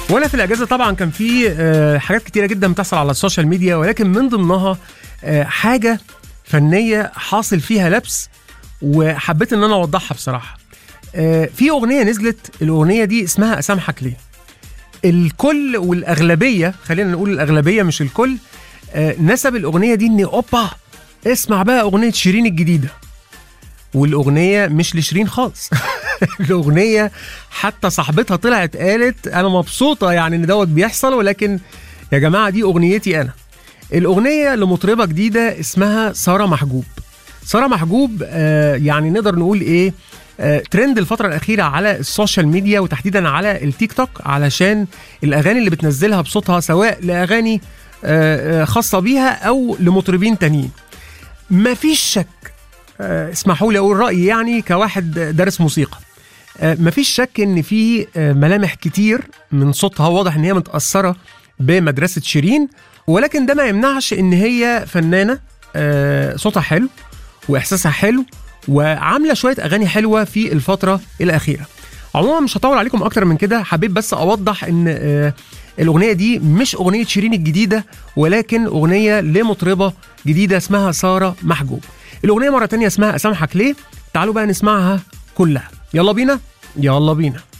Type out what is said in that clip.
وانا في الاجازه طبعا كان في آه، حاجات كتيره جدا بتحصل على السوشيال ميديا ولكن من ضمنها آه، حاجه فنيه حاصل فيها لبس وحبيت ان انا اوضحها بصراحه آه، في اغنيه نزلت الاغنيه دي اسمها اسامحك ليه الكل والاغلبيه خلينا نقول الاغلبيه مش الكل آه، نسب الاغنيه دي ان اوبا اسمع بقى اغنيه شيرين الجديده والاغنيه مش لشيرين خالص الاغنيه حتى صاحبتها طلعت قالت انا مبسوطه يعني ان دوت بيحصل ولكن يا جماعه دي اغنيتي انا الاغنيه لمطربه جديده اسمها ساره محجوب ساره محجوب آه يعني نقدر نقول ايه آه ترند الفتره الاخيره على السوشيال ميديا وتحديدا على التيك توك علشان الاغاني اللي بتنزلها بصوتها سواء لاغاني آه آه، خاصه بيها او لمطربين تانيين مفيش شك آه، اسمحوا لي اقول رايي يعني كواحد دارس موسيقى آه، مفيش شك ان في آه، ملامح كتير من صوتها واضح ان هي متاثره بمدرسه شيرين ولكن ده ما يمنعش ان هي فنانه آه، صوتها حلو واحساسها حلو وعامله شويه اغاني حلوه في الفتره الاخيره عموما مش هطول عليكم اكتر من كده حبيت بس اوضح ان آه، الاغنيه دي مش اغنيه شيرين الجديده ولكن اغنيه لمطربه جديده اسمها ساره محجوب الاغنيه مره تانية اسمها اسامحك ليه تعالوا بقى نسمعها كلها يلا بينا يلا بينا